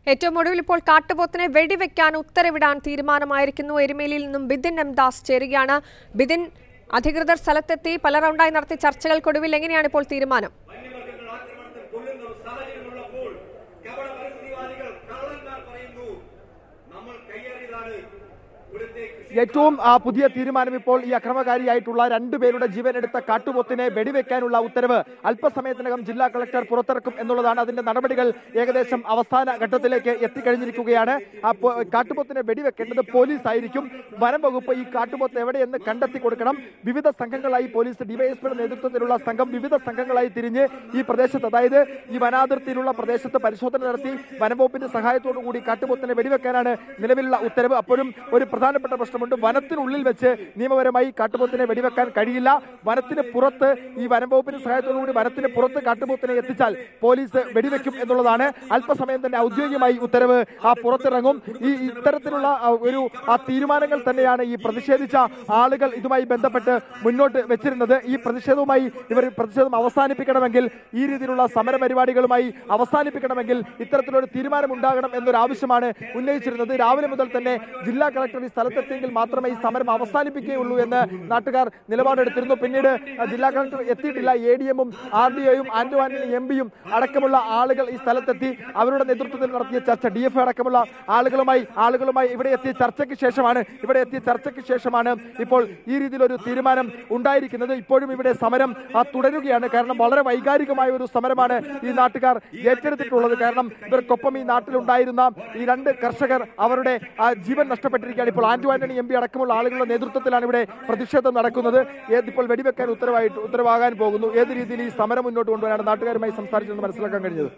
ഏറ്റവും ഒടുവിൽ ഇപ്പോൾ കാട്ടുപോത്തിനെ വെടിവെക്കാൻ ഉത്തരവിടാൻ തീരുമാനമായിരിക്കുന്നു എരുമേലിയിൽ നിന്നും ബിദിൻ എം ദാസ് ചേരുകയാണ് ബിദിൻ അധികൃതർ സ്ഥലത്തെത്തി പല റൗണ്ടായി നടത്തിയ ചർച്ചകൾക്കൊടുവിൽ എങ്ങനെയാണ് ഇപ്പോൾ തീരുമാനം വന്യമൃഗങ്ങൾ ആക്രമണത്തിൽ കൊല്ലുന്ന ഒരു സാഹചര്യമുള്ളപ്പോൾ കപട പരിസ്ഥിതിവാദികൾ കള്ളന്മാർ പറയുന്നു നമ്മൾ കയ്യേറിയതാണ് ഇവിടുത്തെ കൃഷി ഏറ്റവും ആ, പുതിയ തീരുമാനം ഇപ്പോൾ ഈ അക്രമകാരിയായിട്ടുള്ള രണ്ടുപേരുടെ ജീവനെടുത്ത കാട്ടുപോത്തിനെ വെടിവെക്കാനുള്ള ഉത്തരവ് അല്പസമയത്തിനകം ജില്ലാ കളക്ടർ പുറത്തിറക്കും എന്നുള്ളതാണ് അതിന്റെ നടപടികൾ ഏകദേശം അവസാന ഘട്ടത്തിലേക്ക് എത്തിക്കഴിഞ്ഞിരിക്കുകയാണ് ആ പോ- കാട്ടുപോത്തിനെ വെടിവെക്കേണ്ടത് പോലീസ് ആയിരിക്കും വനം വകുപ്പ് ഈ കാട്ടുപോത്ത് എവിടെയെന്ന് കണ്ടെത്തി കൊടുക്കണം വിവിധ സംഘങ്ങളായി പോലീസ് ഡിവൈഎസ്പിയുടെ നേതൃത്വത്തിലുള്ള സംഘം വിവിധ സംഘങ്ങളായി തിരിഞ്ഞ് ഈ പ്രദേശത്ത് അതായത് ഈ വനാതിർത്തിയിലുള്ള പ്രദേശത്ത് പരിശോധന നടത്തി വനംവകുപ്പിന്റെ സഹായത്തോടു കൂടി കാട്ടുപോത്തിനെ വെടിവെക്കാനാണ് നിലവിലുള്ള ഉത്തരവ് അപ്പോഴും ഒരു പ്രധാനപ്പെട്ട പ്രശ്നമുണ്ട് വനത്തിനുള്ളിൽ വെച്ച് നിയമപരമായി കാട്ടുപോത്തിനെ വെടിവെക്കാൻ കഴിയില്ല വനത്തിന് പുറത്ത് ഈ വനംവകുപ്പിന്റെ സഹായത്തോടു കൂടി വനത്തിന് പുറത്ത് കാട്ടുപോത്തിനെ എത്തിച്ചാൽ പോലീസ് വെടിവെക്കും എന്നുള്ളതാണ് അല്പസമയം തന്നെ ഔദ്യോഗികമായി ഉത്തരവ് ആ പുറത്തിറങ്ങും ഈ ഇത്തരത്തിലുള്ള ആ, ഒരു ആ തീരുമാനങ്ങൾ തന്നെയാണ് ഈ പ്രതിഷേധിച്ച ആളുകൾ ഇതുമായി ബന്ധപ്പെട്ട് മുന്നോട്ട് വെച്ചിരുന്നത് ഈ പ്രതിഷേധവുമായി ഇവർ പ്രതിഷേധം അവസാനിപ്പിക്കണമെങ്കിൽ ഈ രീതിയിലുള്ള സമര പരിപാടികളുമായി അവസാനിപ്പിക്കണമെങ്കിൽ ഇത്തരത്തിലൊരു തീരുമാനം ഉണ്ടാകണം എന്നൊരു ആവശ്യമാണ് ഉന്നയിച്ചിരുന്നത് രാവിലെ മുതൽ തന്നെ ജില്ലാ കളക്ടർ ഈ സ്ഥലത്തെത്തിയെങ്കിൽ മാത്രമേ ഈ സമരം അവസാനിപ്പിക്കുകയുള്ളൂ എന്ന് നാട്ടുകാർ നിലപാടെടുത്തിരുന്നു പിന്നീട് ആ, ജില്ലാ കളക്ടർ എത്തിയിട്ടില്ല എ ഡി എമ്മും ആർ ഡി ഒയും ആന്റോ ആന്റണി എം പിയും അടക്കമുള്ള ആളുകൾ ഈ സ്ഥലത്തെത്തി അവരുടെ നേതൃത്വത്തിൽ നടത്തിയ ചർച്ച ഡി എഫ് അടക്കമുള്ള ആളുകളുമായി ആളുകളുമായി ഇവിടെ എത്തിയ ചർച്ചയ്ക്ക് ശേഷമാണ് ഇവിടെ എത്തിയ ചർച്ചയ്ക്ക് ശേഷമാണ് ഇപ്പോൾ ഈ രീതിയിലൊരു തീരുമാനം ഉണ്ടായിരിക്കുന്നത് ഇപ്പോഴും ഇവിടെ സമരം ആ, തുടരുകയാണ് കാരണം വളരെ വൈകാരികമായ ഒരു സമരമാണ് ഈ നാട്ടുകാർ ഏറ്റെടുത്തിട്ടുള്ളത് കാരണം ഇവർക്കൊപ്പം ഈ നാട്ടിലുണ്ടായിരുന്ന ഈ രണ്ട് കർഷകർ അവരുടെ ആ, ജീവൻ നഷ്ടപ്പെട്ടിരിക്കുകയാണ് ഇപ്പോൾ ആന്റോ ആന്റണി എം പി അടക്കമുള്ള ആളുകളുടെ നേതൃത്വത്തിലാണ് ഇവിടെ പ്രതിഷേധം നടക്കുന്നത് ഏത് ഇപ്പോൾ വെടിവെക്കാൻ ഉത്തരവായിട്ട് ഉത്തരവാകാൻ പോകുന്നു ഏത് രീതിയിൽ ഈ സമരം മുന്നോട്ട് കൊണ്ടുപോകാനാണ് നാട്ടുകാരുമായി സംസാരിച്ചെന്ന് മനസ്സിലാക്കാൻ കഴിഞ്ഞത്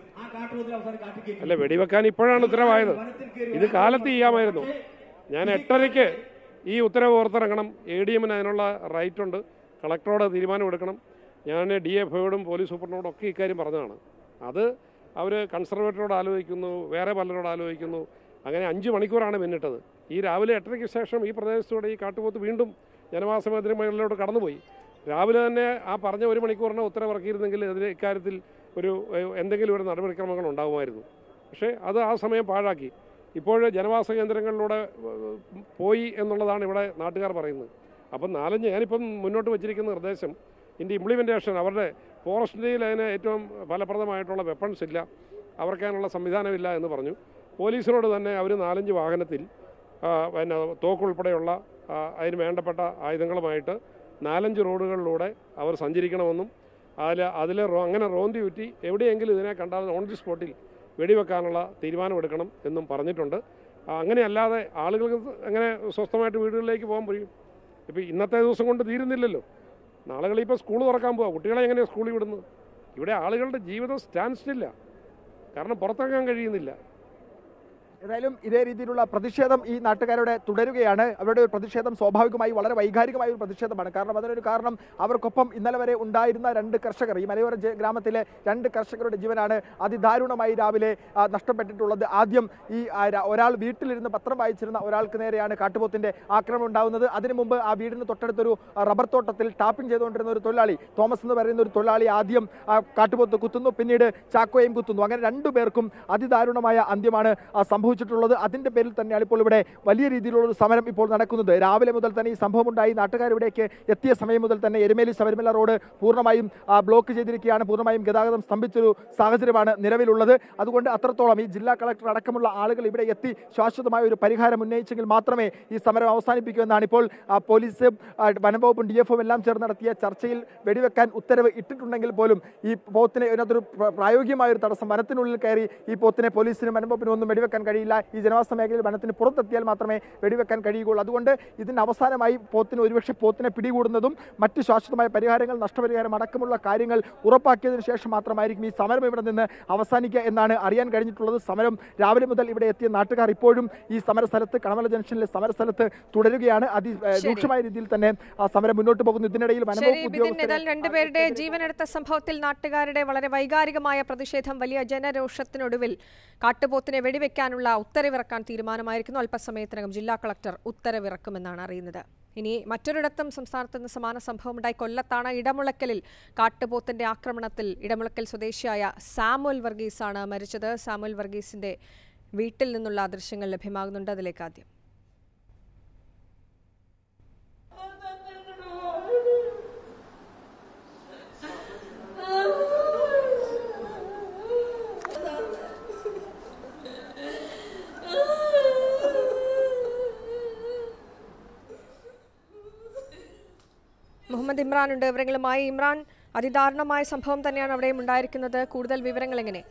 അല്ല വെടിവെക്കാൻ ഇപ്പോഴാണ് ഉത്തരവായത് ഇത് കാലത്ത് ചെയ്യാമായിരുന്നു ഞാൻ എട്ടരയ്ക്ക് ഈ ഉത്തരവ് പുറത്തിറങ്ങണം എ ഡി എമ്മിന് അതിനുള്ള റൈറ്റ് ഉണ്ട് കളക്ടറോട് തീരുമാനമെടുക്കണം ഞാൻ ഡി എഫ് ഒയോടും പോലീസ് സൂപ്രണ്ടിനോടും ഒക്കെ ഇക്കാര്യം പറഞ്ഞതാണ് അത് അവർ കൺസർവേറ്ററോട് ആലോചിക്കുന്നു വേറെ പലരോട് ആലോചിക്കുന്നു അങ്ങനെ അഞ്ച് മണിക്കൂറാണ് പിന്നിട്ടത് ഈ രാവിലെ എട്ടരയ്ക്ക് ശേഷം ഈ പ്രദേശത്തൂടെ ഈ കാട്ടുപോത്ത് വീണ്ടും ജനവാസ മേഖലയിലോട്ട് കടന്നുപോയി രാവിലെ തന്നെ ആ പറഞ്ഞ ഒരു മണിക്കൂറിന് ഉത്തരവ് ഇറക്കിയിരുന്നെങ്കിൽ അതിന് ഇക്കാര്യത്തിൽ ഒരു ഏഹ്, എന്തെങ്കിലും ഒരു നടപടിക്രമങ്ങൾ ഉണ്ടാകുമായിരുന്നു പക്ഷേ അത് ആ സമയം പാഴാക്കി ഇപ്പോൾ ജനവാസ കേന്ദ്രങ്ങളിലൂടെ ഏഹ്, പോയി എന്നുള്ളതാണ് ഇവിടെ നാട്ടുകാർ പറയുന്നത് അപ്പം നാലഞ്ച് ഞാനിപ്പം മുന്നോട്ട് വച്ചിരിക്കുന്ന നിർദ്ദേശം ഇതിൻ്റെ ഇംപ്ലിമെൻറ്റേഷൻ അവരുടെ ഫോറസ്റ്റിൻ്റെയിൽ അതിന് ഏറ്റവും ഫലപ്രദമായിട്ടുള്ള വെപ്പൺസ് ഇല്ല അവർക്കതിനുള്ള സംവിധാനമില്ല എന്ന് പറഞ്ഞു പോലീസിനോട് തന്നെ അവർ നാലഞ്ച് വാഹനത്തിൽ ആ, പിന്നെ തോക്കുൾപ്പെടെയുള്ള ആ, അതിന് വേണ്ടപ്പെട്ട ആയുധങ്ങളുമായിട്ട് നാലഞ്ച് റോഡുകളിലൂടെ അവർ സഞ്ചരിക്കണമെന്നും അതിൽ അതിൽ അങ്ങനെ റോന്തി ചുറ്റി എവിടെയെങ്കിലും ഇതിനെ കണ്ടാൽ ഓൺ ദി സ്പോട്ടിൽ വെടിവെക്കാനുള്ള തീരുമാനമെടുക്കണം എന്നും പറഞ്ഞിട്ടുണ്ട് ആ, അങ്ങനെയല്ലാതെ ആളുകൾക്ക് അങ്ങനെ സ്വസ്ഥമായിട്ട് വീടുകളിലേക്ക് പോകാൻ കഴിയും ഇപ്പോൾ ഇന്നത്തെ ദിവസം കൊണ്ട് തീരുന്നില്ലല്ലോ നാളുകളിൽ ഇപ്പോൾ സ്കൂൾ തുറക്കാൻ പോവാം കുട്ടികളെ എങ്ങനെയാണ് സ്കൂളിൽ വിടുന്നത് ഇവിടെ ആളുകളുടെ ജീവിതം സ്റ്റാൻഡ് സ്റ്റില്ല കാരണം പുറത്തിറങ്ങാൻ കഴിയുന്നില്ല ഏതായാലും ഇതേ രീതിയിലുള്ള പ്രതിഷേധം ഈ നാട്ടുകാരുടെ തുടരുകയാണ് അവരുടെ ഒരു പ്രതിഷേധം സ്വാഭാവികമായി വളരെ വൈകാരികമായ ഒരു പ്രതിഷേധമാണ് കാരണം അതിനൊരു കാരണം അവർക്കൊപ്പം ഇന്നലെ വരെ ഉണ്ടായിരുന്ന രണ്ട് കർഷകർ ഈ മലയോര ജ- ഗ്രാമത്തിലെ രണ്ട് കർഷകരുടെ ജീവനാണ് അതിദാരുണമായി രാവിലെ ആ, നഷ്ടപ്പെട്ടിട്ടുള്ളത് ആദ്യം ഈ ആ, ര- ഒരാൾ വീട്ടിലിരുന്ന് പത്രം വായിച്ചിരുന്ന ഒരാൾക്ക് നേരെയാണ് കാട്ടുപോത്തിന്റെ ആക്രമണം ഉണ്ടാവുന്നത് അതിനു മുമ്പ് ആ വീടിന് തൊട്ടടുത്തൊരു ആ, റബ്ബർ തോട്ടത്തിൽ ടാപ്പിംഗ് ചെയ്തുകൊണ്ടിരുന്ന ഒരു തൊഴിലാളി തോമസ് എന്ന് പറയുന്ന ഒരു തൊഴിലാളി ആദ്യം ആ, കാട്ടുപോത്ത് കുത്തുന്നു പിന്നീട് ചാക്കോയും കുത്തുന്നു അങ്ങനെ രണ്ടു പേർക്കും അതിദാരുണമായ അന്ത്യമാണ് ആ, സംഭവിച്ചിട്ടുള്ളത് അതിന്റെ പേരിൽ തന്നെയാണ് ഇപ്പോൾ ഇവിടെ വലിയ രീതിയിലുള്ള ഒരു സമരം ഇപ്പോൾ നടക്കുന്നത് രാവിലെ മുതൽ തന്നെ ഈ സംഭവം ഉണ്ടായി നാട്ടുകാർ ഇവിടേക്ക് എത്തിയ സമയം മുതൽ തന്നെ എരുമേലി ശബരിമല റോഡ് പൂർണ്ണമായും ആ, ബ്ലോക്ക് ചെയ്തിരിക്കുകയാണ് പൂർണ്ണമായും ഗതാഗതം സ്തംഭിച്ചൊരു സാഹചര്യമാണ് നിലവിലുള്ളത് അതുകൊണ്ട് അത്രത്തോളം ഈ ജില്ലാ കളക്ടർ അടക്കമുള്ള ആളുകൾ ഇവിടെ എത്തി ശാശ്വതമായ ഒരു പരിഹാരം ഉന്നയിച്ചെങ്കിൽ മാത്രമേ ഈ സമരം അവസാനിപ്പിക്കൂ എന്നാണ് ഇപ്പോൾ ആ, പോലീസും ആ, വനംവകുപ്പും ഡി എഫും എല്ലാം ചേർന്ന് നടത്തിയ ചർച്ചയിൽ വെടിവെക്കാൻ ഉത്തരവ് ഇട്ടിട്ടുണ്ടെങ്കിൽ പോലും ഈ പോത്തിനെ ഇതിനകത്തൊരു പ്ര- പ്രായോഗികമായ ഒരു തടസ്സം വനത്തിനുള്ളിൽ കയറി ഈ പോത്തിനെ പോലീസിനും വനംവകുപ്പിനും ഒന്നും വെടിവെക്കാൻ കഴിയില്ല ഈ ജനവാസ മേഖലയിൽ വനത്തിന് പുറത്തെത്തിയാൽ മാത്രമേ വെടിവെക്കാൻ കഴിയുകയുള്ളൂ അതുകൊണ്ട് ഇതിന് അവസാനമായി പോത്തിന് ഒരുപക്ഷെ പോത്തിനെ പിടികൂടുന്നതും മറ്റ് ശാശ്വതമായ പരിഹാരങ്ങൾ നഷ്ടപരിഹാരം അടക്കമുള്ള കാര്യങ്ങൾ ഉറപ്പാക്കിയതിനു ശേഷം മാത്രമായിരിക്കും ഈ സമരം ഇവിടെ നിന്ന് അവസാനിക്കുക എന്നാണ് അറിയാൻ കഴിഞ്ഞിട്ടുള്ളത് സമരം രാവിലെ മുതൽ ഇവിടെ എത്തിയ നാട്ടുകാർ ഇപ്പോഴും ഈ സമരസ്ഥലത്ത് കണമല ജംഗ്ഷനിലെ സമരസ്ഥലത്ത് തുടരുകയാണ് അതി ഏഹ്, ശരി. രൂക്ഷമായ രീതിയിൽ തന്നെ ആ സമരം മുന്നോട്ട് പോകുന്നു ഇതിനിടയിൽ ശരി വനംവകുപ്പ് ബിദിൻ ഉദ്യോഗസ്ഥരെ ഏതായാലും രണ്ടുപേരുടെ ജീവനെടുത്ത സംഭവത്തിൽ നാട്ടുകാരുടെ വളരെ വൈകാരികമായ പ്രതിഷേധം വലിയ ജനരോഷത്തിനൊടുവിൽ കാട്ടുപോത്തിനെ വെടിവെക്കാനുള്ള ഉത്തരവിറക്കാൻ തീരുമാനമായിരിക്കുന്നു അല്പസമയത്തിനകം ജില്ലാ കളക്ടർ ഉത്തരവിറക്കുമെന്നാണ് അറിയുന്നത് ഇനി മറ്റൊരിടത്തും സംസ്ഥാനത്ത് നിന്ന് സമാന സംഭവമുണ്ടായി കൊല്ലത്താണ് ഇടമുളക്കലിൽ കാട്ടുപോത്തിന്റെ ആക്രമണത്തിൽ ഇടമുളക്കൽ സ്വദേശിയായ സാമുൽ വർഗീസാണ് മരിച്ചത് സാമുൽ വർഗീസിന്റെ വീട്ടിൽ നിന്നുള്ള ദൃശ്യങ്ങൾ ലഭ്യമാകുന്നുണ്ട് അതിലേക്ക് ആദ്യം മുഹമ്മദ് ഇമ്രാൻ ഉണ്ട് വിവരങ്ങളുമായി ഇമ്രാൻ അതിദാരുണമായ സംഭവം തന്നെയാണ് അവിടെയും ഉണ്ടായിരിക്കുന്നത് കൂടുതൽ വിവരങ്ങൾ എങ്ങനെ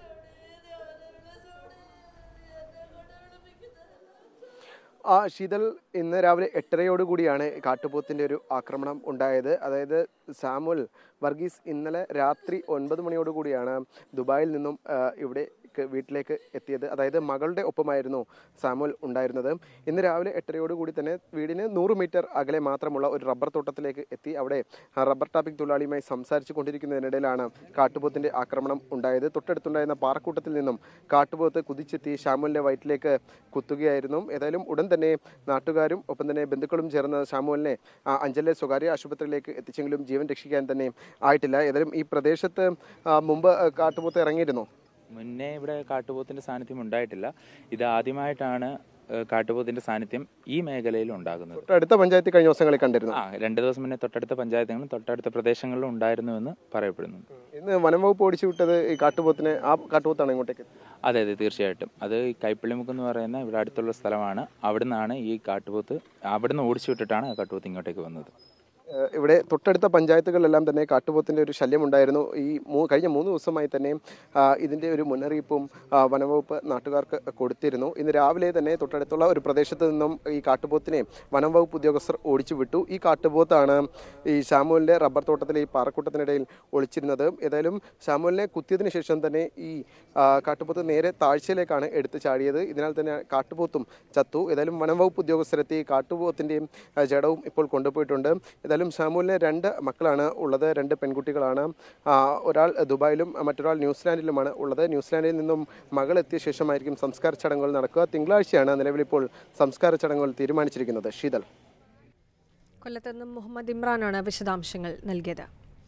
ആ ശീതൽ ഇന്ന് രാവിലെ എട്ടരയോടുകൂടിയാണ് കാട്ടുപോത്തിന്റെ ഒരു ആക്രമണം ഉണ്ടായത് അതായത് സാമുൽ വർഗീസ് ഇന്നലെ രാത്രി ഒൻപത് മണിയോടുകൂടിയാണ് ദുബായിൽ നിന്നും ആ, ഇവിടെ ക്ക് വീട്ടിലേക്ക് എത്തിയത് അതായത് മകളുടെ ഒപ്പമായിരുന്നു സാമുൽ ഉണ്ടായിരുന്നത് ഇന്ന് രാവിലെ എട്ടരയോടുകൂടി തന്നെ വീടിന് നൂറ് മീറ്റർ അകലെ മാത്രമുള്ള ഒരു റബ്ബർ തോട്ടത്തിലേക്ക് എത്തി അവിടെ ആ റബ്ബർ ടാപ്പിംഗ് തൊഴിലാളിയുമായി സംസാരിച്ചു കൊണ്ടിരിക്കുന്നതിനിടയിലാണ് കാട്ടുപോത്തിന്റെ ആക്രമണം ഉണ്ടായത് തൊട്ടടുത്തുണ്ടായിരുന്ന പാറക്കൂട്ടത്തിൽ നിന്നും കാട്ടുപോത്ത് കുതിച്ചെത്തി ഷാമുലിന്റെ വയറ്റിലേക്ക് കുത്തുകയായിരുന്നു ഏതായാലും ഉടൻ തന്നെ നാട്ടുകാരും ഒപ്പം തന്നെ ബന്ധുക്കളും ചേർന്ന് ഷാമുലിനെ ആ, അഞ്ചലിലെ സ്വകാര്യ ആശുപത്രിയിലേക്ക് എത്തിച്ചെങ്കിലും ജീവൻ രക്ഷിക്കാൻ തന്നെ ആയിട്ടില്ല ഏതായാലും ഈ പ്രദേശത്ത് ആ, മുമ്പ് ആ, കാട്ടുപോത്ത് ഇറങ്ങിയിരുന്നു മുന്നേ ഇവിടെ കാട്ടുപോത്തിന്റെ സാന്നിധ്യം ഉണ്ടായിട്ടില്ല ഇത് ആദ്യമായിട്ടാണ് ഏഹ്, കാട്ടുപോത്തിന്റെ സാന്നിധ്യം ഈ മേഖലയിൽ ഉണ്ടാകുന്നത് അടുത്ത പഞ്ചായത്ത് കഴിഞ്ഞ ദിവസങ്ങളിൽ കണ്ടിരുന്നു ആ രണ്ട് ദിവസം മുന്നേ തൊട്ടടുത്ത പഞ്ചായത്തുകളും തൊട്ടടുത്ത പ്രദേശങ്ങളിലും ഉണ്ടായിരുന്നുവെന്ന് പറയപ്പെടുന്നു ഇന്ന് വനം വകുപ്പ് ഓടിച്ചു വിട്ടത് ഈ കാട്ടുപോത്തിനെ ആ കാട്ടുപോത്താണ് ഇങ്ങോട്ടേക്ക് അതെ അതെ തീർച്ചയായിട്ടും അത് ഈ കൈപ്പള്ളിമുക്ക് എന്ന് പറയുന്ന ഇവിടെ അടുത്തുള്ള സ്ഥലമാണ് അവിടുന്നാണ് ഈ കാട്ടുപോത്ത് അവിടുന്ന് ഓടിച്ചു വിട്ടിട്ടാണ് ആ കാട്ടുപോത്ത് ഇങ്ങോട്ടേക്ക് വന്നത് ഏഹ് ഇവിടെ തൊട്ടടുത്ത പഞ്ചായത്തുകളിലെല്ലാം തന്നെ കാട്ടുപോത്തിന്റെ ഒരു ശല്യം ഉണ്ടായിരുന്നു ഈ മൂ കഴിഞ്ഞ മൂന്ന് ദിവസമായി തന്നെ ആ, ഇതിന്റെ ഒരു മുന്നറിയിപ്പും ആ, വനംവകുപ്പ് നാട്ടുകാർക്ക് കൊടുത്തിരുന്നു ഇന്ന് രാവിലെ തന്നെ തൊട്ടടുത്തുള്ള ഒരു പ്രദേശത്ത് നിന്നും ഈ കാട്ടുപോത്തിനെ വനംവകുപ്പ് ഉദ്യോഗസ്ഥർ ഓടിച്ചു വിട്ടു ഈ കാട്ടുപോത്താണ് ഈ ഷാമുലിന്റെ റബ്ബർ തോട്ടത്തിലെ ഈ പാറക്കൂട്ടത്തിനിടയിൽ ഒളിച്ചിരുന്നത് ഏതായാലും ഷാമുലിനെ കുത്തിയതിനു ശേഷം തന്നെ ഈ ആ, കാട്ടുപോത്ത് നേരെ താഴ്ചയിലേക്കാണ് എടുത്തു ചാടിയത് ഇതിനാൽ തന്നെ കാട്ടുപോത്തും ചത്തു ഏതായാലും വനംവകുപ്പ് ഉദ്യോഗസ്ഥരെത്തി കാട്ടുപോത്തിന്റെയും ആ, ജഡവും ഇപ്പോൾ കൊണ്ടുപോയിട്ടുണ്ട് ഏതായാലും ഷാമുലിന് രണ്ട് മക്കളാണ് ഉള്ളത് രണ്ട് പെൺകുട്ടികളാണ് ആ, ഒരാൾ ദുബായിലും മറ്റൊരാൾ ന്യൂസിലാൻഡിലുമാണ് ഉള്ളത് ന്യൂസിലാൻഡിൽ നിന്നും മകൾ എത്തിയ ശേഷമായിരിക്കും സംസ്കാര ചടങ്ങുകൾ നടക്കുക തിങ്കളാഴ്ചയാണ് നിലവിലിപ്പോൾ സംസ്കാര ചടങ്ങുകൾ തീരുമാനിച്ചിരിക്കുന്നത് ശീതൽ കൊല്ലത്ത് നിന്നും മുഹമ്മദ് ഇമ്രാനാണ് വിശദാംശങ്ങൾ നൽകിയത്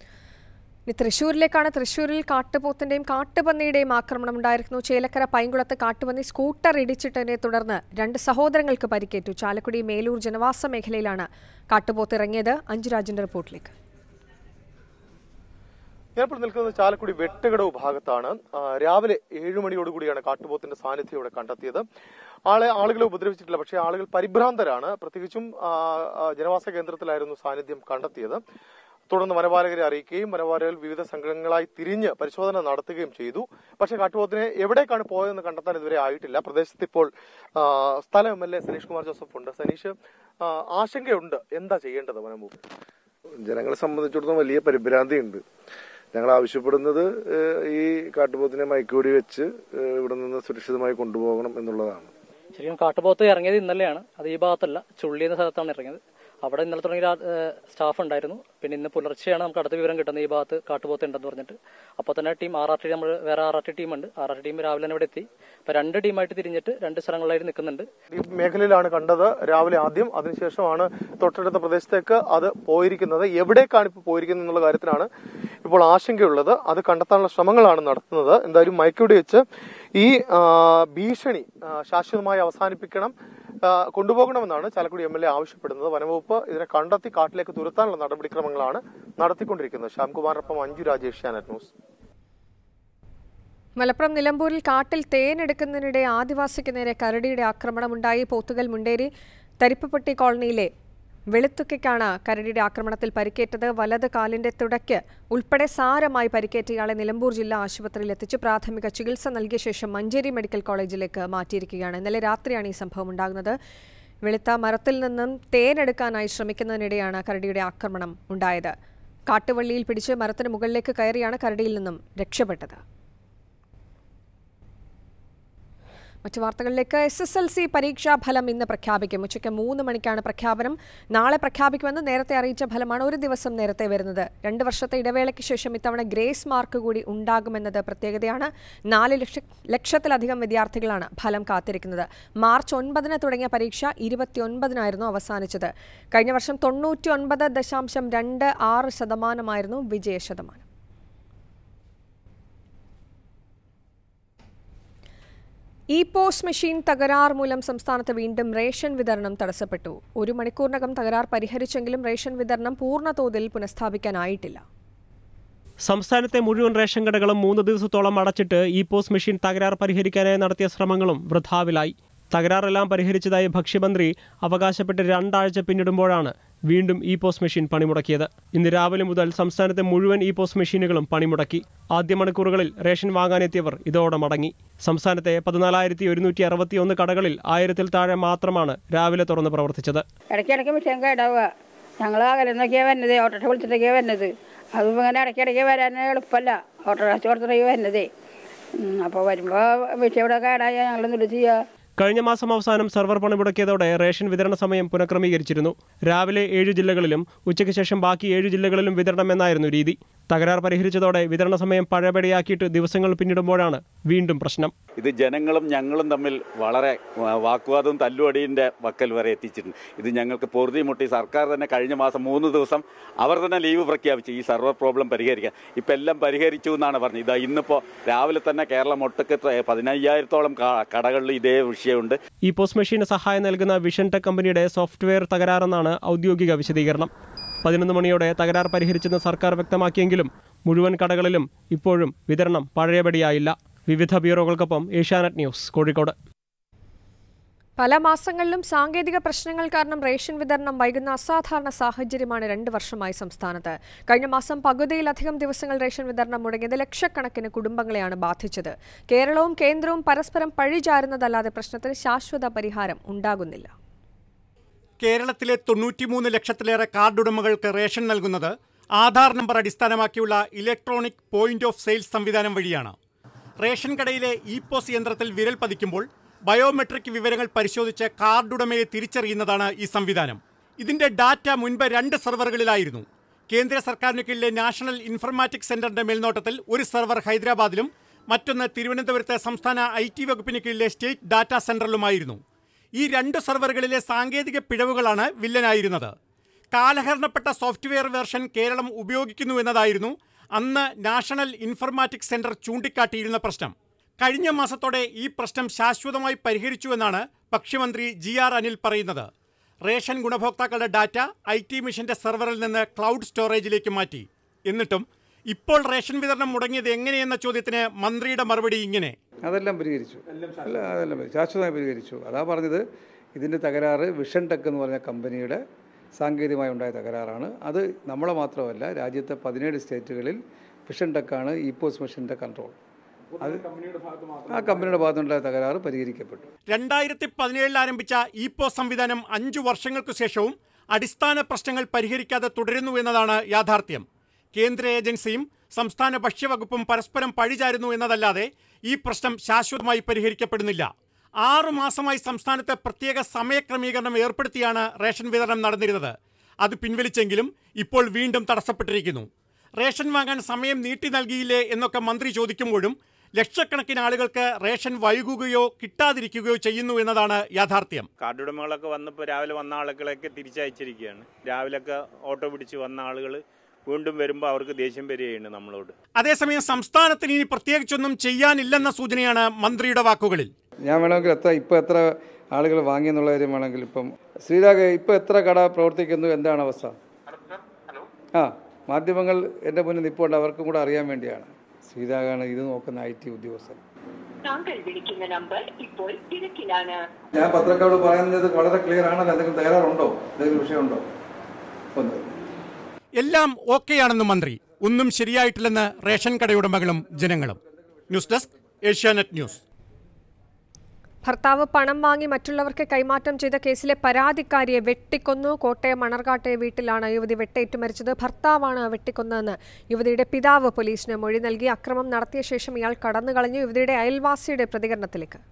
ഇനി തൃശ്ശൂരിലേക്കാണ് തൃശ്ശൂരിൽ കാട്ടുപോത്തിന്റെയും കാട്ടുപന്നിയുടെയും ആക്രമണം ഉണ്ടായിരുന്നു ചേലക്കര പൈങ്കുളത്ത് കാട്ടുപന്നി സ്കൂട്ടർ ഇടിച്ചിട്ടതിനെ തുടർന്ന് രണ്ട് സഹോദരങ്ങൾക്ക് പരിക്കേറ്റു ചാലക്കുടി മേലൂർ ജനവാസ മേഖലയിലാണ് കാട്ടുപോത്ത് ഇറങ്ങിയത് അഞ്ജുരാജിന്റെ റിപ്പോർട്ടിലേക്ക് ഞാനിപ്പോൾ നിൽക്കുന്നത് ചാലക്കുടി വെട്ടുകടവ് ഭാഗത്താണ് ആ, രാവിലെ ഏഴു മണിയോടുകൂടിയാണ് കാട്ടുപോത്തിന്റെ സാന്നിധ്യം ഇവിടെ കണ്ടെത്തിയത് ആളെ ആളുകളെ ഉപദ്രവിച്ചിട്ടില്ല പക്ഷേ ആളുകൾ പരിഭ്രാന്തരാണ് പ്രത്യേകിച്ചും ആ, ആ, ജനവാസ കേന്ദ്രത്തിലായിരുന്നു സാന്നിധ്യം കണ്ടെത്തിയത് തുടർന്ന് വനപാലകരെ അറിയിക്കുകയും വനപാലകർ വിവിധ സംഘങ്ങളായി തിരിഞ്ഞ് പരിശോധന നടത്തുകയും ചെയ്തു പക്ഷേ കാട്ടുപോത്തിനെ എവിടേക്കാണ് പോയതെന്ന് കണ്ടെത്താൻ ഇതുവരെ ആയിട്ടില്ല പ്രദേശത്ത് ഇപ്പോൾ ആ, സ്ഥലം M L A Saneesh Kumar Joseph ഉണ്ട് സനീഷ് ആ, ആശങ്കയുണ്ട് എന്താ ചെയ്യേണ്ടത് വനം വകുപ്പ് ജനങ്ങളെ സംബന്ധിച്ചിടത്തോളം വലിയ പരിഭ്രാന്തിയുണ്ട് ഞങ്ങൾ ആവശ്യപ്പെടുന്നത് ഏഹ്, ഈ കാട്ടുപോത്തിനെ മയക്കുവെടി വെച്ച് ഏഹ്, ഇവിടെ നിന്ന് സുരക്ഷിതമായി കൊണ്ടുപോകണം എന്നുള്ളതാണ് ശരിക്കും കാട്ടുപോത്ത് ഇറങ്ങിയത് ഇന്നലെയാണ് അത് ഈ ഭാഗത്തല്ല ചുള്ളി എന്ന സ്ഥലത്താണ് ഇറങ്ങിയത് അവിടെ ഇന്നലെ തുടങ്ങിയ രാ- ഏഹ് സ്റ്റാഫ് ഉണ്ടായിരുന്നു പിന്നെ ഇന്ന് പുലർച്ചെയാണ് നമുക്ക് അടുത്ത വിവരം കിട്ടുന്നത് ഈ ഭാഗത്ത് കാട്ടുപോത്ത് ഉണ്ടെന്ന് പറഞ്ഞിട്ട് അപ്പോൾ തന്നെ ടീം ആർ ആർ ടി നമ്മൾ വേറെ ആർ ആർ ടി ടീമുണ്ട് ആർ ആർ ടി ടീം രാവിലെ തന്നെ ഇവിടെ എത്തി അപ്പോൾ രണ്ട് ടീമായിട്ട് തിരിഞ്ഞിട്ട് രണ്ട് സ്ഥലങ്ങളിലായിട്ട് നിൽക്കുന്നുണ്ട് ഈ മേഖലയിലാണ് കണ്ടത് രാവിലെ ആദ്യം അതിനുശേഷമാണ് തൊട്ടടുത്ത പ്രദേശത്തേക്ക് അത് പോയിരിക്കുന്നത് എവിടേക്കാണ് ഇപ്പോൾ പോയിരിക്കുന്നത് എന്നുള്ള കാര്യത്തിലാണ് ഇപ്പോൾ ആശങ്കയുള്ളത് അത് കണ്ടെത്താനുള്ള ശ്രമങ്ങളാണ് നടത്തുന്നത് എന്തായാലും മയക്കുവെടി വെച്ച് ഈ ആ, ഭീഷണി ആ, ശാശ്വതമായി അവസാനിപ്പിക്കണം ആ, കൊണ്ടുപോകണമെന്നാണ് ചാലക്കുടി എം എൽ എ ആവശ്യപ്പെടുന്നത് വനംവകുപ്പ് ഇതിനെ കണ്ടെത്തി കാട്ടിലേക്ക് തുരത്താനുള്ള നടപടിക്രമങ്ങളാണ് നടത്തിക്കൊണ്ടിരിക്കുന്നത് ശ്യാംകുമാറിനൊപ്പം അഞ്ജു രാജേഷ് ചാനൽ ന്യൂസ് മലപ്പുറം നിലമ്പൂരിൽ കാട്ടിൽ തേനെടുക്കുന്നതിനിടെ ആദിവാസിക്ക് നേരെ കരടിയുടെ ആക്രമണമുണ്ടായി പോത്തുകൽ മുണ്ടേരി തരിപ്പപ്പെട്ടി കോളനിയിലെ വെളുത്തുക്കയ്ക്കാണ് കരടിയുടെ ആക്രമണത്തിൽ പരിക്കേറ്റത് വലത് കാലിന്റെ തുടയ്ക്ക് ഉൾപ്പെടെ സാരമായി പരിക്കേറ്റ ഇയാളെ നിലമ്പൂർ ജില്ലാ ആശുപത്രിയിൽ എത്തിച്ച് പ്രാഥമിക ചികിത്സ നൽകിയ ശേഷം മഞ്ചേരി മെഡിക്കൽ കോളേജിലേക്ക് മാറ്റിയിരിക്കുകയാണ് ഇന്നലെ രാത്രിയാണ് ഈ സംഭവം ഉണ്ടാകുന്നത് വെളുത്ത മരത്തിൽ നിന്നും തേനെടുക്കാനായി ശ്രമിക്കുന്നതിനിടെയാണ് കരടിയുടെ ആക്രമണം ഉണ്ടായത് കാട്ടുവള്ളിയിൽ പിടിച്ച് മരത്തിന് മുകളിലേക്ക് കയറിയാണ് കരടിയിൽ നിന്നും രക്ഷപ്പെട്ടത് മറ്റു വാർത്തകളിലേക്ക് എസ് എസ് എൽ സി പരീക്ഷാ ഫലം ഇന്ന് പ്രഖ്യാപിക്കും ഉച്ചയ്ക്ക് മൂന്ന് മണിക്കാണ് പ്രഖ്യാപനം നാളെ പ്രഖ്യാപിക്കുമെന്ന് നേരത്തെ അറിയിച്ച ഫലമാണ് ഒരു ദിവസം നേരത്തെ വരുന്നത് രണ്ട് വർഷത്തെ ഇടവേളയ്ക്ക് ശേഷം ഇത്തവണ ഗ്രേസ് മാർക്ക് കൂടി ഉണ്ടാകുമെന്നത് പ്രത്യേകതയാണ് നാല് ലക്ഷ ലക്ഷത്തിലധികം വിദ്യാർത്ഥികളാണ് ഫലം കാത്തിരിക്കുന്നത് മാർച്ച് ഒൻപതിന് തുടങ്ങിയ പരീക്ഷ ഇരുപത്തിയൊൻപതിനായിരുന്നു അവസാനിച്ചത് കഴിഞ്ഞ വർഷം തൊണ്ണൂറ്റി ഒൻപത് ദശാംശം രണ്ട് ആറ് ശതമാനമായിരുന്നു വിജയ ശതമാനം ഇ പോസ് മെഷീൻ തകരാർ മൂലം സംസ്ഥാനത്ത് വീണ്ടും റേഷൻ വിതരണം തടസ്സപ്പെട്ടു ഒരു മണിക്കൂറിനകം തകരാർ പരിഹരിച്ചെങ്കിലും റേഷൻ വിതരണം പൂർണ്ണതോതിൽ പുനഃസ്ഥാപിക്കാനായിട്ടില്ല സംസ്ഥാനത്തെ മുഴുവൻ റേഷൻ കടകളും മൂന്ന് ദിവസത്തോളം അടച്ചിട്ട് ഇ പോസ് മെഷീൻ തകരാർ പരിഹരിക്കാനായി നടത്തിയ ശ്രമങ്ങളും വൃഥാവിലായി തകരാറെല്ലാം പരിഹരിച്ചതായി ഭക്ഷ്യമന്ത്രി അവകാശപ്പെട്ട് രണ്ടാഴ്ച പിന്നിടുമ്പോഴാണ് വീണ്ടും ഇ പോസ് മെഷീൻ പണിമുടക്കിയത് ഇന്ന് രാവിലെ മുതൽ സംസ്ഥാനത്തെ മുഴുവൻ ഇ പോസ് മെഷീനുകളും പണിമുടക്കി ആദ്യ മണിക്കൂറുകളിൽ റേഷൻ വാങ്ങാനെത്തിയവർ ഇതോടെ മടങ്ങി സംസ്ഥാനത്തെ പതിനാലായിരത്തി ഒരുന്നൂറ്റി അറുപത്തിയൊന്ന് കടകളിൽ ആയിരത്തിൽ താഴെ മാത്രമാണ് രാവിലെ തുറന്ന് പ്രവർത്തിച്ചത് ഇടയ്ക്കിടയ്ക്ക് മിഷൻ കേടാവുക ഞങ്ങൾ അകലെന്നൊക്കെയാണ് വരുന്നത് ഓട്ടോറിക്ഷ വിളിച്ചിട്ടൊക്കെയാണ് വരുന്നത് അതും ഇങ്ങനെ ഇടയ്ക്കിടയ്ക്ക് വരാൻ എളുപ്പമല്ല ഓട്ടോറിക്ഷ കൊടുത്തിട്ടൊക്കെ വരുന്നതേ അപ്പോൾ വരുമ്പോൾ മിഷൻ ഇവിടെ കേടായാൽ ഞങ്ങൾ എന്തുകൊണ്ട് ചെയ്യുക കഴിഞ്ഞ മാസം അവസാനം സെർവർ പണിമുടക്കിയതോടെ റേഷൻ വിതരണ സമയം പുനഃക്രമീകരിച്ചിരുന്നു രാവിലെ ഏഴ് ജില്ലകളിലും ഉച്ചയ്ക്ക് ശേഷം ബാക്കി ഏഴ് ജില്ലകളിലും വിതരണമെന്നായിരുന്നു രീതി തകരാർ പരിഹരിച്ചതോടെ വിതരണ സമയം പഴയപടിയാക്കിയിട്ട് ദിവസങ്ങൾ പിന്നിടുമ്പോഴാണ് വീണ്ടും പ്രശ്നം ഇത് ജനങ്ങളും ഞങ്ങളും തമ്മിൽ വളരെ വാ- വാഗ്വാദവും തല്ലുവടിയുടെ വക്കൽ വരെ എത്തിച്ചിട്ടുണ്ട് ഇത് ഞങ്ങൾക്ക് പൊറുതി മുട്ടി സർക്കാർ തന്നെ കഴിഞ്ഞ മാസം മൂന്ന് ദിവസം അവർ തന്നെ ലീവ് പ്രഖ്യാപിച്ചു ഈ സർവർ പ്രോബ്ലം പരിഹരിക്കാൻ ഇപ്പം എല്ലാം പരിഹരിച്ചു എന്നാണ് പറഞ്ഞത് ഇതാ ഇന്നിപ്പോൾ രാവിലെ തന്നെ കേരളം ഒട്ടൊക്കെ പതിനയ്യായിരത്തോളം ക- കടകളിൽ ഇതേ വിഷയമുണ്ട് ഈ പോസ്റ്റ് മെഷീന് സഹായം നൽകുന്ന വിഷൻ ടെക് കമ്പനിയുടെ സോഫ്റ്റ്വെയർ തകരാറെന്നാണ് ഔദ്യോഗിക വിശദീകരണം പതിനൊന്ന് മണിയോടെ തകരാർ പരിഹരിച്ചെന്ന് സർക്കാർ വ്യക്തമാക്കിയെങ്കിലും മുഴുവൻ കടകളിലും ഇപ്പോഴും വിതരണം പഴയപടിയായില്ല വിവിധ ബ്യൂറോകൾക്കൊപ്പം ഏഷ്യാനെറ്റ് ന്യൂസ് കോഴിക്കോട് പല മാസങ്ങളിലും സാങ്കേതിക പ്രശ്നങ്ങൾ കാരണം റേഷൻ വിതരണം വൈകുന്ന അസാധാരണ സാഹചര്യമാണ് രണ്ട് വർഷമായി സംസ്ഥാനത്ത് കഴിഞ്ഞ മാസം പകുതിയിലധികം ദിവസങ്ങൾ റേഷൻ വിതരണം മുടങ്ങിയത് ലക്ഷക്കണക്കിന് കുടുംബങ്ങളെയാണ് ബാധിച്ചത് കേരളവും കേന്ദ്രവും പരസ്പരം പഴിചാരുന്നതല്ലാതെ പ്രശ്നത്തിന് ശാശ്വത പരിഹാരം ഉണ്ടാകുന്നില്ല കേരളത്തിലെ തൊണ്ണൂറ്റിമൂന്ന് ലക്ഷത്തിലേറെ കാർഡുടമകൾക്ക് റേഷൻ നൽകുന്നത് ആധാർ നമ്പർ അടിസ്ഥാനമാക്കിയുള്ള ഇലക്ട്രോണിക് പോയിന്റ് ഓഫ് സെയിൽസ് സംവിധാനം വഴിയാണ് റേഷൻ കടയിലെ ഇ പോസ് യന്ത്രത്തിൽ വിരൽ പതിക്കുമ്പോൾ ബയോമെട്രിക് വിവരങ്ങൾ പരിശോധിച്ച് കാർഡുടമയെ തിരിച്ചറിയുന്നതാണ് ഈ സംവിധാനം ഇതിന്റെ ഡാറ്റ മുൻപ് രണ്ട് സെർവറുകളിലായിരുന്നു കേന്ദ്ര സർക്കാരിന് കീഴിലെ നാഷണൽ ഇൻഫർമാറ്റിക്സ് സെന്ററിന്റെ മേൽനോട്ടത്തിൽ ഒരു സെർവർ ഹൈദരാബാദിലും മറ്റൊന്ന് തിരുവനന്തപുരത്തെ സംസ്ഥാന ഐ ടി വകുപ്പിന് കീഴിലെ സ്റ്റേറ്റ് ഡാറ്റാ സെന്ററിലുമായിരുന്നു ഈ രണ്ട് സെർവറുകളിലെ സാങ്കേതിക പിഴവുകളാണ് വില്ലനായിരുന്നത് കാലഹരണപ്പെട്ട സോഫ്റ്റ്വെയർ വേർഷൻ കേരളം ഉപയോഗിക്കുന്നു എന്നതായിരുന്നു അന്ന് നാഷണൽ ഇൻഫർമാറ്റിക്സ് സെന്റർ ചൂണ്ടിക്കാട്ടിയിരുന്ന പ്രശ്നം കഴിഞ്ഞ മാസത്തോടെ ഈ പ്രശ്നം ശാശ്വതമായി പരിഹരിച്ചുവെന്നാണ് ഭക്ഷ്യമന്ത്രി ജി ആർ അനിൽ പറയുന്നത് റേഷൻ ഗുണഭോക്താക്കളുടെ ഡാറ്റ ഐ ടി മിഷന്റെ സെർവറിൽ നിന്ന് ക്ലൗഡ് സ്റ്റോറേജിലേക്ക് മാറ്റി എന്നിട്ടും ഇപ്പോൾ റേഷൻ വിതരണം മുടങ്ങിയത് എങ്ങനെയെന്ന ചോദ്യത്തിന് മന്ത്രിയുടെ മറുപടി ഇങ്ങനെ അതെല്ലാം പരിഹരിച്ചു അല്ല അതെല്ലാം പരി- ശാശ്വതമായി പരിഹരിച്ചു അതാ പറഞ്ഞത് ഇതിൻ്റെ തകരാറ് വിഷൻ ടെക് എന്ന് പറഞ്ഞ കമ്പനിയുടെ സാങ്കേതികമായി ഉണ്ടായ തകരാറാണ് അത് നമ്മളെ മാത്രമല്ല രാജ്യത്തെ പതിനേഴ് സ്റ്റേറ്റുകളിൽ വിഷൻ ടെക്കാണ് ഇ പോസ് മെഷീൻ്റെ കൺട്രോൾ അത് ആ കമ്പനിയുടെ ഭാഗത്തുണ്ടായ തകരാറ് പരിഹരിക്കപ്പെട്ടു രണ്ടായിരത്തി പതിനേഴിൽ ആരംഭിച്ച ഇ പോസ് സംവിധാനം അഞ്ചു വർഷങ്ങൾക്കു ശേഷവും അടിസ്ഥാന പ്രശ്നങ്ങൾ പരിഹരിക്കാതെ തുടരുന്നു എന്നതാണ് യാഥാർത്ഥ്യം കേന്ദ്ര ഏജൻസിയും സംസ്ഥാന ഭക്ഷ്യവകുപ്പും പരസ്പരം പഴിചാരുന്നു എന്നതല്ലാതെ ഈ പ്രശ്നം ശാശ്വതമായി പരിഹരിക്കപ്പെടുന്നില്ല ആറു മാസമായി സംസ്ഥാനത്ത് പ്രത്യേക സമയക്രമീകരണം ഏർപ്പെടുത്തിയാണ് റേഷൻ വിതരണം നടന്നിരുന്നത് അത് പിൻവലിച്ചെങ്കിലും ഇപ്പോൾ വീണ്ടും തടസ്സപ്പെട്ടിരിക്കുന്നു റേഷൻ വാങ്ങാൻ സമയം നീട്ടി നൽകിയില്ലേ എന്നൊക്കെ മന്ത്രി ചോദിക്കുമ്പോഴും ലക്ഷക്കണക്കിന് ആളുകൾക്ക് റേഷൻ വൈകുകയോ കിട്ടാതിരിക്കുകയോ ചെയ്യുന്നു എന്നതാണ് യാഥാർത്ഥ്യം കാർഡുടമകളൊക്കെ വന്നപ്പോൾ രാവിലെ വന്ന ആളുകളൊക്കെ തിരിച്ചയച്ചിരിക്കുകയാണ് രാവിലെയൊക്കെ ഓട്ടോ പിടിച്ച് വന്ന ആളുകൾ വീണ്ടും വരുമ്പോൾ അവർക്ക് ദേഷ്യം വരികയാണ് നമ്മളോട് അതേസമയം സംസ്ഥാനത്തിന് ഇനി പ്രത്യേകിച്ചൊന്നും ചെയ്യാനില്ലെന്ന സൂചനയാണ് മന്ത്രിയുടെ വാക്കുകളിൽ ഞാൻ വേണമെങ്കിൽ എത്ര ഇപ്പോൾ എത്ര ആളുകൾ വാങ്ങിയെന്നുള്ള കാര്യം വേണമെങ്കിൽ ഇപ്പം ശ്രീരാഗ് ഇപ്പോൾ എത്ര കട പ്രവർത്തിക്കുന്നു എന്താണ് അവസ്ഥ ആ മാധ്യമങ്ങൾ എൻ്റെ മുന്നിൽ നിൽപ്പുണ്ട് അവർക്കും കൂടെ അറിയാൻ വേണ്ടിയാണ് ശ്രീരാഗാണ് ഇത് നോക്കുന്ന ഐ ടി ഉദ്യോഗസ്ഥൻ താങ്കൾ വിളിക്കുന്ന നമ്പർ ഇപ്പോൾ തിരക്കിലാണ് ഞാൻ പത്രക്കാരോട് പറയുന്നത് വളരെ ക്ലിയർ ആണല്ലോ എന്തെങ്കിലും തകരാറുണ്ടോ എന്തെങ്കിലും വിഷയമുണ്ടോ ഒന്ന് എല്ലാം ഓക്കെയാണെന്ന് മന്ത്രി ഒന്നും ശരിയായിട്ടില്ലെന്ന് റേഷൻ കടയുടമകളും ജനങ്ങളും ന്യൂസ് ഡെസ്ക് ഏഷ്യാനെറ്റ് ന്യൂസ് ഭർത്താവ് പണം വാങ്ങി മറ്റുള്ളവർക്ക് കൈമാറ്റം ചെയ്ത കേസിലെ പരാതിക്കാരിയെ വെട്ടിക്കൊന്നു കോട്ടയം മണർകാട്ടെ വീട്ടിലാണ് യുവതി വെട്ടേറ്റു മരിച്ചത് ഭർത്താവാണ് വെട്ടിക്കൊന്നതെന്ന് യുവതിയുടെ പിതാവ് പോലീസിന് മൊഴി നൽകി അക്രമം നടത്തിയ ശേഷം ഇയാൾ കടന്നു കളഞ്ഞു യുവതിയുടെ അയൽവാസിയുടെ പ്രതികരണത്തിലേക്ക്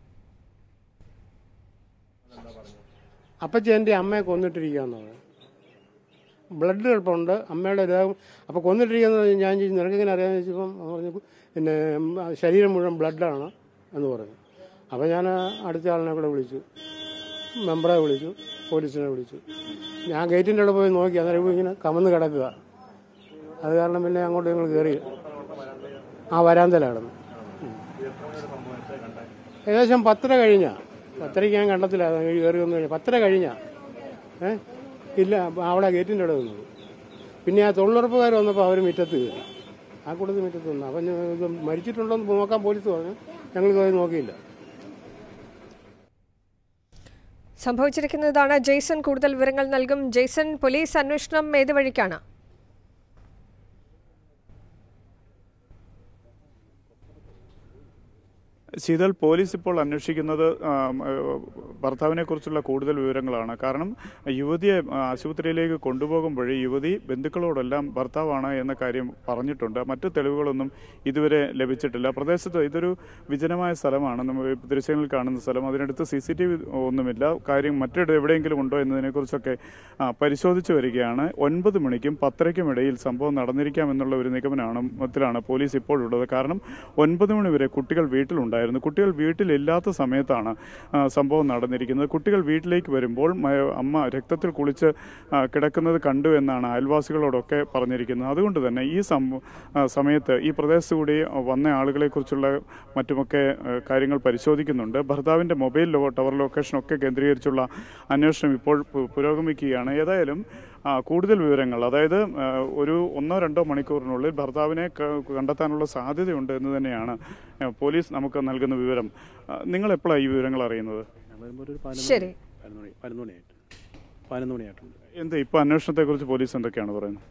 അപ്പച്ചി എൻ്റെ അമ്മയെ കൊന്നിട്ടിരിക്കുകയെന്നാണ് ബ്ലഡ് എളുപ്പമുണ്ട് അമ്മയുടെ ദേഹം അപ്പോൾ കൊന്നിട്ടിരിക്കുന്നത് ഞാൻ ചോദിച്ചു നിനക്കെങ്ങനെ അറിയാമെന്ന് ചോദിച്ചപ്പം അവൻ പറഞ്ഞു പിന്നെ ഉം, ശരീരം മുഴുവൻ ബ്ലഡാണ് എന്ന് പറഞ്ഞു അപ്പോൾ ഞാൻ അടുത്ത ആളിനെ കൂടെ വിളിച്ചു മെമ്പറെ വിളിച്ചു പോലീസിനെ വിളിച്ചു ഞാൻ ഗേറ്റിൻ്റെ അവിടെ പോയി നോക്കി അന്നേരം ഇവൻ ഇങ്ങനെ കമന്ന് കിടക്കുക അത് കാരണം പിന്നെ അങ്ങോട്ട് ഞങ്ങൾ കയറി ആ വരാന്തലായിരുന്നു ഏകദേശം പത്തര കഴിഞ്ഞാ പത്തരയ്ക്ക് ഞാൻ കണ്ടത്തില്ല അത് കയറി വന്നു കഴിഞ്ഞാൽ പത്തര കഴിഞ്ഞാ ഏ ഇല്ല അവിടെ ഗേറ്റിൻ്റെ അവിടെ നിന്നത് പിന്നെ ആ തൊഴിലുറപ്പുകാർ വന്നപ്പോൾ അവർ മുറ്റത്ത് കയറി ആ കൂട്ടത്തിൽ മുറ്റത്ത് വന്നു അപ്പം ഞാൻ ഇത് മരിച്ചിട്ടുണ്ടോ എന്ന് നോക്കാൻ പോലീസ് പറഞ്ഞു ഞങ്ങൾ പോയി നോക്കിയില്ല സംഭവിച്ചിരിക്കുന്നതാണ് ജെയ്സൺ കൂടുതൽ വിവരങ്ങൾ നൽകും ജെയ്സൺ പോലീസ് അന്വേഷണം ഏത് വഴിക്കാണ് ശീതൽ പോലീസ് ഇപ്പോൾ അന്വേഷിക്കുന്നത് ഭർത്താവിനെ കുറിച്ചുള്ള കൂടുതൽ വിവരങ്ങളാണ് കാരണം യുവതിയെ ആ, ആശുപത്രിയിലേക്ക് കൊണ്ടുപോകുമ്പോൾ യുവതി ബന്ധുക്കളോടെല്ലാം ഭർത്താവാണ് എന്ന കാര്യം പറഞ്ഞിട്ടുണ്ട് മറ്റു തെളിവുകളൊന്നും ഇതുവരെ ലഭിച്ചിട്ടില്ല പ്രദേശത്ത് ഇതൊരു വിജനമായ സ്ഥലമാണ് നമ്മൾ ദൃശ്യങ്ങളിൽ കാണുന്ന സ്ഥലം അതിനടുത്ത് സി സി ടി വി ഒന്നുമില്ല കാര്യം മറ്റിട എവിടെയെങ്കിലും ഉണ്ടോ എന്നതിനെക്കുറിച്ചൊക്കെ ആ, പരിശോധിച്ചു വരികയാണ് ഒൻപത് മണിക്കും പത്തരയ്ക്കും ഇടയിൽ സംഭവം നടന്നിരിക്കാം എന്നുള്ള ഒരു നിഗമനമാണ് പോലീസ് ഇപ്പോഴുള്ളത് കാരണം ഒൻപത് മണി വരെ കുട്ടികൾ വീട്ടിലുണ്ടായിരുന്നു കുട്ടികൾ വീട്ടിലില്ലാത്ത സമയത്താണ് ആ, സംഭവം നടന്നിരിക്കുന്നത് കുട്ടികൾ വീട്ടിലേക്ക് വരുമ്പോൾ മ- അമ്മ രക്തത്തിൽ കുളിച്ച് ആ, കിടക്കുന്നത് കണ്ടു എന്നാണ് അയൽവാസികളോടൊക്കെ പറഞ്ഞിരിക്കുന്നത് അതുകൊണ്ട് തന്നെ ഈ സംഭവ ആ, സമയത്ത് ഈ പ്രദേശത്ത് കൂടി വന്ന ആളുകളെക്കുറിച്ചുള്ള മറ്റുമൊക്കെ ആ, കാര്യങ്ങൾ പരിശോധിക്കുന്നുണ്ട് ഭർത്താവിൻ്റെ മൊബൈൽ ലോ ടവർ ലൊക്കേഷനൊക്കെ കേന്ദ്രീകരിച്ചുള്ള അന്വേഷണം ഇപ്പോൾ പു- പുരോഗമിക്കുകയാണ് ഏതായാലും ആ, കൂടുതൽ വിവരങ്ങൾ അതായത് ആ, ഒരു ഒന്നോ രണ്ടോ മണിക്കൂറിനുള്ളിൽ ഭർത്താവിനെ ക- കണ്ടെത്താനുള്ള സാധ്യതയുണ്ട് എന്ന് തന്നെയാണ് ആ, പോലീസ് നമുക്ക് നൽകുന്ന വിവരം ആ, നിങ്ങൾ എപ്പോഴാണ് ഈ വിവരങ്ങൾ അറിയുന്നത് ശരി പതിനൊന്ന് മണി പതിനൊന്ന് മണിയായിട്ട് പതിനൊന്ന് മണിയായിട്ടുണ്ട് എന്താ ഇപ്പോൾ അന്വേഷണത്തെക്കുറിച്ച് പോലീസ് എന്തൊക്കെയാണ് പറയുന്നത്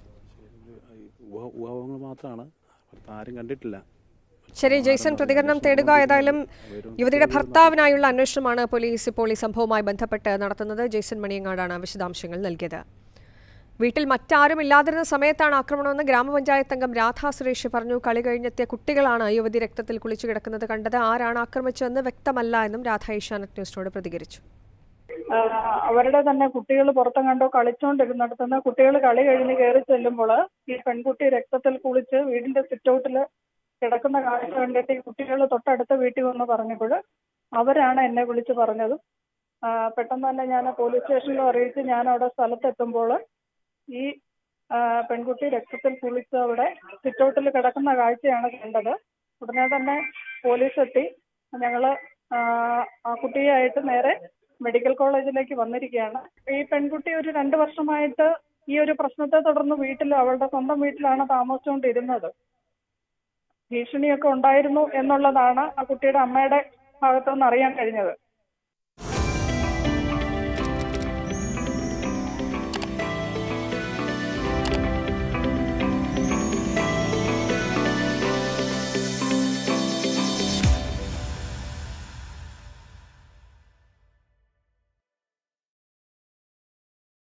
ഊഹ- ഊഹാപോഹങ്ങൾ മാത്രമാണ് പുറത്ത് ആരും കണ്ടിട്ടില്ല ശരി ജെയ്സൺ പ്രതികരണം തേടുക ഏതായാലും യുവതിയുടെ ഭർത്താവിനായുള്ള അന്വേഷണമാണ് പോലീസ് ഇപ്പോൾ ഈ സംഭവവുമായി ബന്ധപ്പെട്ട് നടത്തുന്നത് ജെയ്സൺ മണിയങ്ങാടാണ് വിശദാംശങ്ങൾ നൽകിയത് വീട്ടിൽ മറ്റാരും ഇല്ലാതിരുന്ന സമയത്താണ് ആക്രമണമെന്ന് ഗ്രാമപഞ്ചായത്ത് അംഗം രാധാ സുരേഷ് പറഞ്ഞു കളി കഴിഞ്ഞെത്തിയ കുട്ടികളാണ് യുവതി രക്തത്തിൽ കുളിച്ചു കിടക്കുന്നത് കണ്ടത് ആരാണ് ആക്രമിച്ചതെന്ന് വ്യക്തമല്ല എന്നും രാധ ഏഷ്യാനെറ്റ് ന്യൂസിനോട് പ്രതികരിച്ചു ആ, അവരുടെ തന്നെ കുട്ടികൾ പുറത്തും കണ്ടോ കളിച്ചോണ്ടിരുന്നിടത്തുനിന്ന് കുട്ടികൾ കളി കഴിഞ്ഞ് കയറി ചെല്ലുമ്പോൾ ഈ പെൺകുട്ടി രക്തത്തിൽ കുളിച്ച് വീടിന്റെ സിറ്റൗട്ടിൽ കിടക്കുന്ന കാഴ്ച കണ്ടിട്ട് ഈ കുട്ടികൾ തൊട്ടടുത്ത വീട്ടിൽ വന്ന് പറഞ്ഞപ്പോൾ അവരാണ് എന്നെ വിളിച്ച് പറഞ്ഞത് ആ, പെട്ടെന്ന് തന്നെ ഞാൻ പോലീസ് സ്റ്റേഷനിൽ അറിയിച്ച് ഞാൻ അവിടെ സ്ഥലത്തെത്തുമ്പോൾ ഈ ആ, പെൺകുട്ടി രക്തത്തിൽ കുളിച്ച് അവിടെ സിറ്റൗട്ടിൽ കിടക്കുന്ന കാഴ്ചയാണ് കണ്ടത് ഉടനെ തന്നെ പോലീസ് എത്തി ഞങ്ങള് ആ, ആ കുട്ടിയായിട്ട് നേരെ മെഡിക്കൽ കോളേജിലേക്ക് വന്നിരിക്കുകയാണ് ഈ പെൺകുട്ടി ഒരു രണ്ട് വർഷമായിട്ട് ഈ ഒരു പ്രശ്നത്തെ തുടർന്ന് വീട്ടിൽ അവളുടെ സ്വന്തം വീട്ടിലാണ് താമസിച്ചുകൊണ്ടിരുന്നത് ഭീഷണിയൊക്കെ ഉണ്ടായിരുന്നു എന്നുള്ളതാണ് ആ കുട്ടിയുടെ അമ്മയുടെ ഭാഗത്തുനിന്ന് അറിയാൻ കഴിഞ്ഞത്